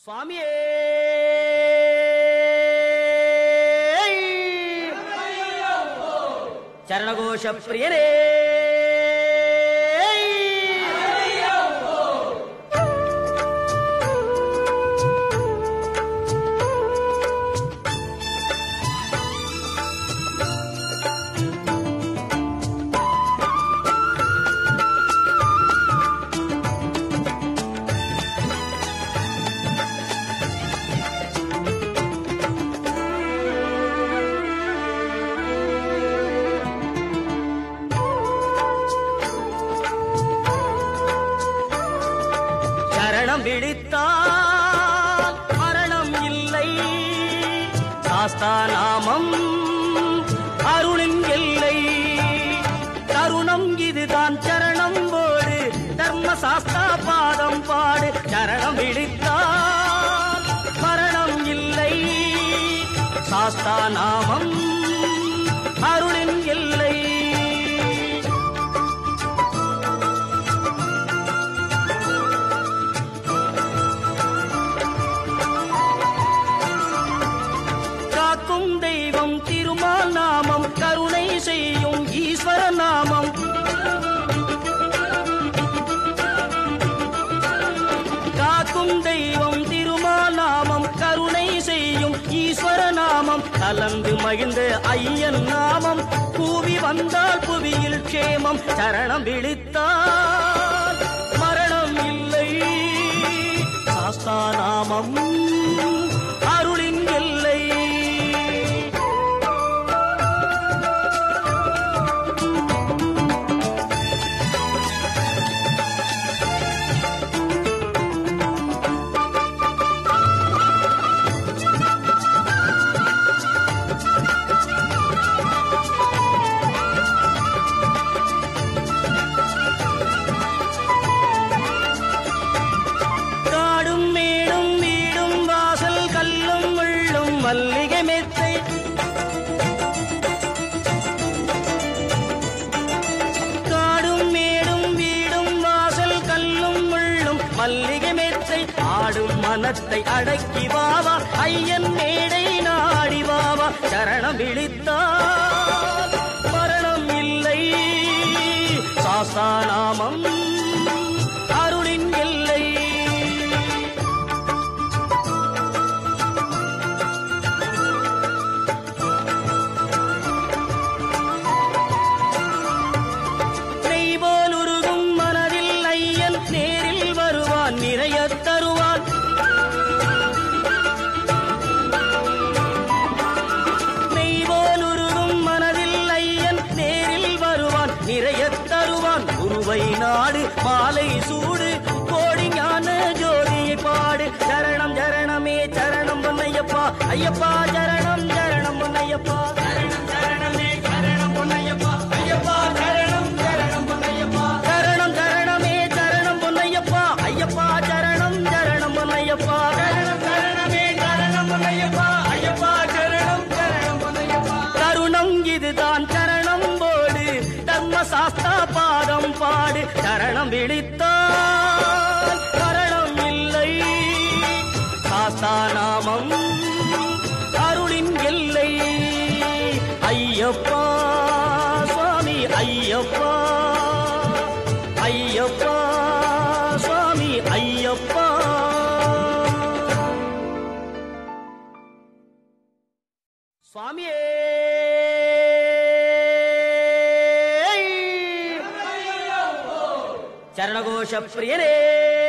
சுவாமியே சரணகோஷ பிரியரே சரணம் விழித்தால் மரணம் இல்லை சாஸ்தா நாமம் அருளின் எல்லை தருணம் இதுதான் சரணம் போடு தர்ம சாஸ்தா பாதம் பாடு சரணம் விழித்தால் மரணம் இல்லை சாஸ்தா நாமம் அருளின் எல்லை காக்கும் தெய்வம் திருமால் நாமம் கருணை செய்யும் ஈஸ்வர நாமம் காக்கும் தெய்வம் திருமால் நாமம் கருணை செய்யும் ஈஸ்வர நாமம் கலந்து மகிழ்ந்த ஐயன் நாமம் கூவி வந்தால் புவியில் க்ஷேமம் சரணம் விழித்தால் மரணம் இல்லை சாஸ்தா நாமம் அருளின் எல்லை காடும் மேடும் வீடும் வாசல் கல்லும் முள்ளும் மல்லிகை மெத்தை காடும் மேடும் வீடும் வாசல் கல்லும் முள்ளும் மல்லிகை மெத்தை ஆடும் மனத்தை அடக்கி வாவா ஐயன் மேடை நாடி வாவா சரணம் விழித்தால் மரணம் இல்லை சாஸ்தா நாமம் அருளின் எல்லை நெய் போல் உருகும் மனதில் ஐயன் நேரில் வருவான் நிறைய தருவான் நெய் போல் உருகும் மனதில் ஐயன் நேரில் வருவான் நிறைய தருவான் குருவை நாடு மாலை சூடு கோடி ஞான ஜோதியை பாடு சரணம் சரணமே சரணம் பொன்னையப்பா ஐயப்பா சரணம் சரணம் பொன்னையப்பா சரணம் சரணமே சரணம் பொன்னையப்பா ஐயப்பா சரணம் சரணம் பொன்னையப்பா சரணம் சரணமே சரணம் பொன்னையப்பா ஐயப்பா சரணம் சரணம் பொன்னையப்பா சரணம் சரணமே சரணம் பொன்னையப்பா ஐயப்பா சரணம் சரணம் பொன்னையப்பா தருணம் இதுதான் சரணம் போடு தர்ம சாஸ்தா பாதம் பாடு சரணம் விழித்தால் மரணம் இல்லை சாஸ்தா நாமம் அருளின் எல்லை ஐயப்பா சுவாமி ஐயப்பா ஐயப்பா சுவாமி ஐயப்பா சுவாமியே சரணகோஷ பிரியரே